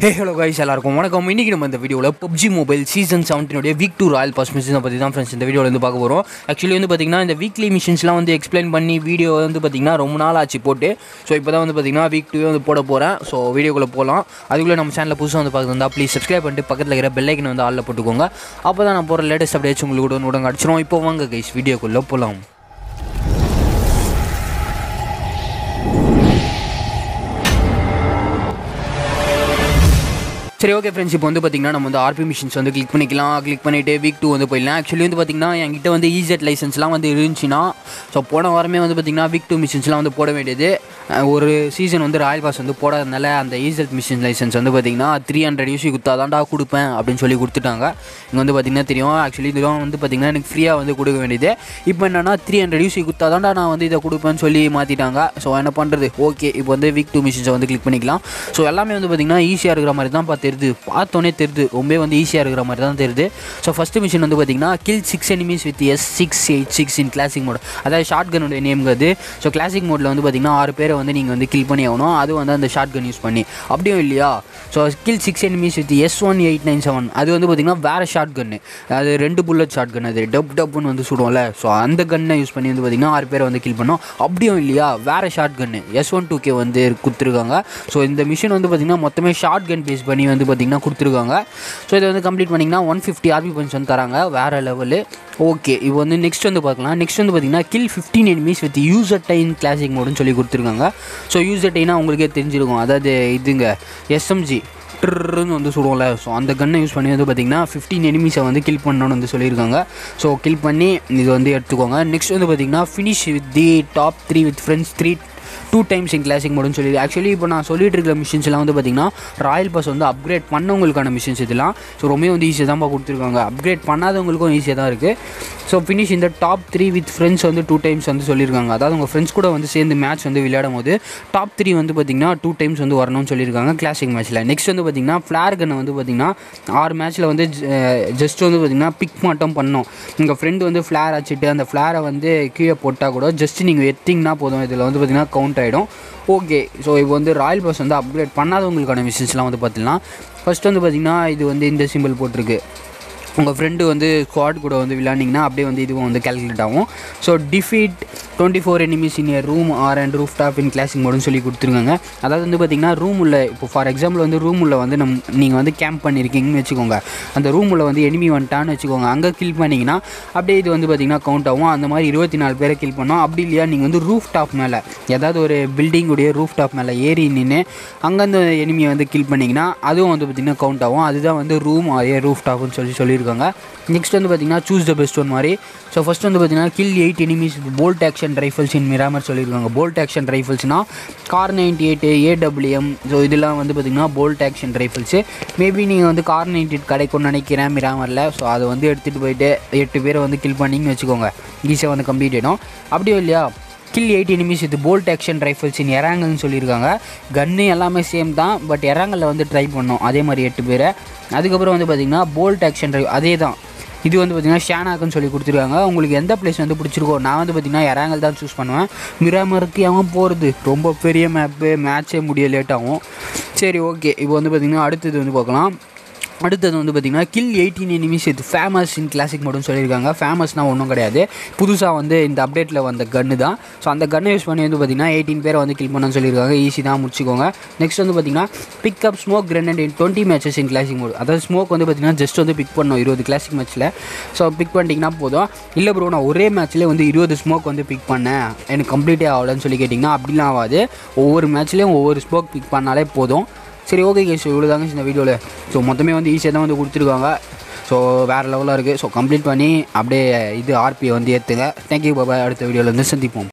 hey hello guys எல்லாருக்கும் வணக்கம் இன்றைக்கி நம்ம இந்த வீடியோவில் பப்ஜி மொபைல் சீசன் செவன்டீனுடைய வீக் டூ ராயல் பாஸ் மிஷினை பற்றி தான் ஃப்ரெண்ட்ஸ் இந்த வீடியோவில் வந்து பார்க்க போகிறோம் ஆக்சுவலி வந்து பார்த்திங்கன்னா இந்த வீக்லி மிஷின்ஸ்லாம் வந்து எக்ஸ்பிளைன் பண்ணி வீடியோ வந்து பார்த்திங்கன்னா ரொம்ப நாள் ஆச்சு போட்டு ஸோ இப்போ தான் வந்து பார்த்திங்கன்னா வீக் டூவே வந்து போட போகிறேன் ஸோ வீடியோக்குள்ளே போகலாம் அதுக்குள்ளே நம்ம சேனலில் புதுசாக வந்து பார்க்குறதா ப்ளீஸ் சப்ஸ்கிரைப் பண்ணிட்டு பக்கத்தில் இருக்கிற பெல்லைக்கன் வந்து ஆளில் போட்டுக்கோங்க அப்போ தான் நான் போகிற லேட்டஸ்ட் அப்டேட்ஸ் உங்களுக்கு கூட உடனே அடிச்சிரும் இப்போ வாங்க கைஸ் வீடியோக்குள்ளே போகலாம் சரி ஓகே ஃப்ரெண்ட்ஸ் இப்போ வந்து பார்த்தீங்கன்னா நம்ம வந்து ஆர்பி மிஷின்ஸ் வந்து கிளிக் பண்ணிக்கலாம் கிளிக் பண்ணிவிட்டு வீக் டூ வந்து போயிடலாம் ஆக்சுவலி வந்து பார்த்தீங்கன்னா என்கிட்ட வந்து இசெட் லைசன்ஸ்லாம் வந்து இருந்துச்சுன்னா ஸோ போன வாரமே வந்து பார்த்தீங்கன்னா வீக் டூ மிஷின்ஸ்லாம் வந்து போட வேண்டியது அஹ் ஒரு சீசன் வந்து ராயல் பாஸ் வந்து போடாதனால அந்த இசெட் மிஷின் லைசன்ஸ் வந்து பார்த்தீங்கன்னா த்ரீ ஹண்ட்ரட் யூசி கொடுத்தாதான்டா கொடுப்பேன் அப்படின்னு சொல்லி கொடுத்துட்டாங்க இங்கே வந்து பார்த்தீங்கன்னா தெரியும் ஆக்சுவலி இதெல்லாம் வந்து பார்த்தீங்கன்னா எனக்கு ஃப்ரீயாக வந்து கொடுக்க வேண்டியது இப்போ என்னன்னா த்ரீ ஹண்ட்ரட் யூசி கொடுத்தாதான்டா நான் வந்து இதை கொடுப்பேன்னு சொல்லி மாற்றிட்டாங்க ஸோ என்ன பண்ணுறது ஓகே இப்போ வந்து வீக் டூ மிஷின்ஸை வந்து கிளிக் பண்ணிக்கலாம் ஸோ எல்லாமே வந்து பார்த்தீங்கன்னா ஈஸியாக இருக்கிற மாதிரி தான் பார்த்து தெரியுது பார்த்தோன்னே தெரியுது ரொம்ப வந்து ஈஸியாக இருக்கிற மாதிரி தான் தெரியுது ஸோ ஃபஸ்ட்டு மிஷின் வந்து பார்த்தீங்கன்னா kill six enemies with S six eight six in classic mode அதாவது ஷார்ட் கனுடைய நேம்ங்கிறது ஸோ கிளாசிக் மோடில் வந்து பார்த்தீங்கன்னா ஆறு பேரை வந்து நீங்கள் வந்து கில் பண்ணி ஆகணும் அது வந்து அந்த ஷார்ட் கன் யூஸ் பண்ணி அப்படியும் இல்லையா so kill six enemies with S one eight nine seven அது வந்து பார்த்தீங்கன்னா வேறு ஷார்ட் கன்னு அது ரெண்டு புல்லட் ஷார்ட் கன் அது டப் டப்புன்னு வந்து சுடுவோம்ல ஸோ அந்த கன்னை யூஸ் பண்ணி வந்து பார்த்தீங்கன்னா ஆறு பேரை வந்து கில் பண்ணோம் அப்படியும் இல்லையா வேறு shotgun S one two K வந்து கொடுத்துருக்காங்க ஸோ இந்த மிஷின் வந்து பார்த்தீங்கன்னா மொத்தமே ஷார்ட் கன் பேஸ் பண்ணி வந்து பார்த்தீங்கன்னா கொடுத்துருக்காங்க ஸோ இதை வந்து கம்ப்ளீட் பண்ணிங்கன்னா ஒன் ஃபிஃப்டி ஆர்பி பாயிண்ட்ஸ் வந்து தராங்க வேறு லெவலு ஓகே இப்போ வந்து நெக்ஸ்ட் வந்து பார்க்கலாம் நெக்ஸ்ட் வந்து பார்த்தீங்கன்னா கில் ஃபிஃப்டீன் எனிமீஸ் வித் யூசர் டைன் கிளாசிக் மோடுன்னு சொல்லி கொடுத்துருக்காங்க ஸோ யூசர் டைனா உங்களுக்கே தெரிஞ்சிருக்கும் அதாவது இதுங்க எஸ்எம்ஜி ட்ருன்னு வந்து சுடுவோம்ல ஸோ அந்த கன்னை யூஸ் பண்ணி வந்து பார்த்தீங்கன்னா ஃபிஃப்டீன் எனிமீஸை வந்து கில் பண்ணணும்னு வந்து சொல்லியிருக்காங்க ஸோ கில் பண்ணி இது வந்து எடுத்துக்கோங்க நெக்ஸ்ட் வந்து பார்த்தீங்கன்னா finish with the top three with friends three two times in classic மோடுன்னு சொல்லி ஆக்சுவலி இப்போ நான் சொல்லிட்டு இருக்கிற மிஷின்ஸ்லாம் வந்து பார்த்தீங்கன்னா ராயல் பாஸ் வந்து அப்கிரேட் பண்ணவங்களுக்கான மிஷின்ஸ் இதெல்லாம் ஸோ ரொம்ப வந்து ஈஸியாக தான் கொடுத்துருக்காங்க அப்கிரேட் பண்ணாதவங்களுக்கும் ஈஸியாக தான் இருக்குது ஸோ ஃபினிஷ் இந்த டாப் த்ரீ வித் ஃப்ரெண்ட்ஸ் வந்து டூ டைம்ஸ் வந்து சொல்லியிருக்காங்க அதாவது உங்கள் ஃப்ரெண்ட்ஸ் கூட வந்து சேர்ந்து மேட்ச் வந்து விளையாடும் போது டாப் த்ரீ வந்து பார்த்திங்கன்னா டூ டைம்ஸ் வந்து வரணும்னு சொல்லியிருக்காங்க கிளாசிக் மேட்ச்சில் நெக்ஸ்ட் வந்து பார்த்திங்கன்னா ஃப்ளார் கன்னை வந்து பார்த்திங்கன்னா ஆறு மேட்ச்சில் வந்து ஜஸ்ட் வந்து பார்த்திங்கன்னா பிக் மட்டும் பண்ணோம் உங்கள் ஃப்ரெண்டு வந்து ஃப்ளார் அடிச்சுட்டு அந்த ஃப்ளாரை வந்து கீழே போட்டால் கூட ஜஸ்ட் நீங்கள் எத்திங்கன்னா போதும் இதில் வந்து பார்த்திங்கன்னா கவுண்ட் ஆகிடும் ஓகே ஸோ இப்போ வந்து ராயல் பாஸ் வந்து அப்கிரேட் பண்ணாதவங்களுக்கான மிஷின்ஸ்லாம் வந்து பார்த்திங்கன்னா ஃபஸ்ட் வந்து பார்த்திங்கன்னா இது வந்து இந்த சிம்பிள் போட்டிருக்கு உங்கள் ஃப்ரெண்டு வந்து ஸ்குவாட் கூட வந்து விளையாண்டிங்கன்னா அப்படியே வந்து இதுவும் வந்து கேல்குலேட் ஆகும் so defeat twenty four enemies in room R and roof top in classic மோடுன்னு சொல்லி கொடுத்துருக்காங்க அதாவது வந்து பார்த்திங்கன்னா ரூம் உள்ள இப்போ ஃபார் எக்ஸாம்பிள் வந்து ரூம் உள்ள வந்து நம் நீங்கள் வந்து கேம்ப் பண்ணியிருக்கீங்கன்னு வச்சுக்கோங்க அந்த ரூம் உள்ள வந்து எனிமி வந்துட்டான்னு வச்சுக்கோங்க அங்கே கில் பண்ணிங்கன்னா அப்படியே இது வந்து பார்த்திங்கன்னா கவுண்ட் ஆகும் அந்த மாதிரி இருபத்தி நாலு பேரை கில் பண்ணோம் அப்படி இல்லையா நீங்கள் வந்து ரூஃப் டாப் மேலே ஏதாவது ஒரு பில்டிங்குடைய ரூஃப் டாப் மேலே ஏறி நின்று அங்கே அந்த எனிமியை வந்து கில் பண்ணிங்கன்னா அதுவும் வந்து பார்த்திங்கன்னா கவுண்ட் ஆகும் அதுதான் வந்து ரூம் அதே ரூஃப் டாப்னு சொல்லி சொல்லியிருக்காங்க நெக்ஸ்ட் வந்து பார்த்திங்கன்னா சூஸ் த பெஸ்ட் ஒன் மாதிரி ஸோ ஃபஸ்ட் வந்து பார்த்திங்கன்னா kill eight enemies bolt action rifles in Miramar சொல்லியிருக்காங்க போல்ட் ஆக்ஷன் ரைஃபிள்ஸ்னால் Kar ninety eight AWM so இதெல்லாம் வந்து பார்த்திங்கன்னா போல்ட் ஆக்ஷன் ரைஃபிள்ஸு மேபி நீங்கள் வந்து கார் நைன்டி எயிட் கிடைக்கும்னு நினைக்கிறேன் மிராமரில் ஸோ அதை வந்து எடுத்துகிட்டு போயிட்டு எட்டு பேரை வந்து கில் பண்ணிங்கன்னு வச்சுக்கோங்க ஈஸியாக வந்து கம்ப்ளீட் ஆகிடும் அப்படியும் இல்லையா கில் எயிட் எனிமீஸ் இது போல்ட் ஆக்ஷன் ரைஃபிள்ஸ் இன் எராங்கல்னு சொல்லியிருக்காங்க கன்று எல்லாமே சேம் தான் பட் எராங்கலில் வந்து ட்ரை பண்ணோம் அதே மாதிரி எட்டு பேரை அதுக்கப்புறம் வந்து பார்த்திங்கன்னா போல்ட் ஆக்ஷன் ட்ரைவ் அதே தான் இது வந்து பார்த்திங்கன்னா ஷேனாக்குன்னு சொல்லி கொடுத்துருக்காங்க உங்களுக்கு எந்த பிளேஸ் வந்து பிடிச்சிருக்கோ நான் வந்து பார்த்திங்கன்னா எராங்கல் தான் சூஸ் பண்ணுவேன் மிராமருக்கு அவன் போகிறது ரொம்ப பெரிய மேப்பு மேட்ச்சே முடிய லேட் ஆகும் சரி ஓகே இப்போ வந்து பார்த்திங்கன்னா அடுத்தது வந்து பார்க்கலாம் அடுத்தது வந்து பார்த்திங்கன்னா கில் எயிட்டீன் எனிமிஸ் இது ஃபேமஸ் இன் கிளாசிக் மோடுன்னு சொல்லியிருக்காங்க ஃபேமஸ்னால் ஒன்றும் கிடையாது புதுசாக வந்து இந்த அப்டேட்டில் வந்த கன்று தான் ஸோ அந்த கன்னை யூஸ் பண்ணி வந்து பார்த்திங்கன்னா எயிட்டீன் பேரை வந்து கில் பண்ணணும்னு சொல்லியிருக்காங்க ஈஸி தான் முடிச்சுக்கோங்க நெக்ஸ்ட் வந்து பார்த்திங்கன்னா pick up smoke grenade in twenty matches in classic mode அதாவது ஸ்மோக் வந்து பார்த்திங்கன்னா ஜஸ்ட் வந்து பிக் பண்ணோம் இருபது கிளாசிக் மேட்ச்சில் ஸோ பிக் பண்ணிட்டீங்கன்னா போதும் இல்லை ப்ரோ நான் ஒரே மேட்ச்லேயே வந்து இருபது ஸ்மோக் வந்து பிக் பண்ணேன் எனக்கு கம்ப்ளீட்டே ஆகலன்னு சொல்லி கேட்டிங்கன்னா அப்படிலாம் ஆகாது ஒவ்வொரு மேட்ச்லேயும் ஒவ்வொரு ஸ்மோக் பிக் பண்ணாலே போதும் சரி ஓகே கேஸ் இவ்வளோ தாங்க இந்த வீடியோவில் ஸோ மொத்தமே வந்து ஈஸியாக தான் வந்து கொடுத்துருக்காங்க ஸோ வேறு லெவலாக இருக்குது ஸோ கம்ப்ளீட் பண்ணி அப்படியே இது ஆர்பியை வந்து ஏற்றுங்க தேங்க்யூ பாபா அடுத்த வீடியோவில் வந்து சந்திப்போம்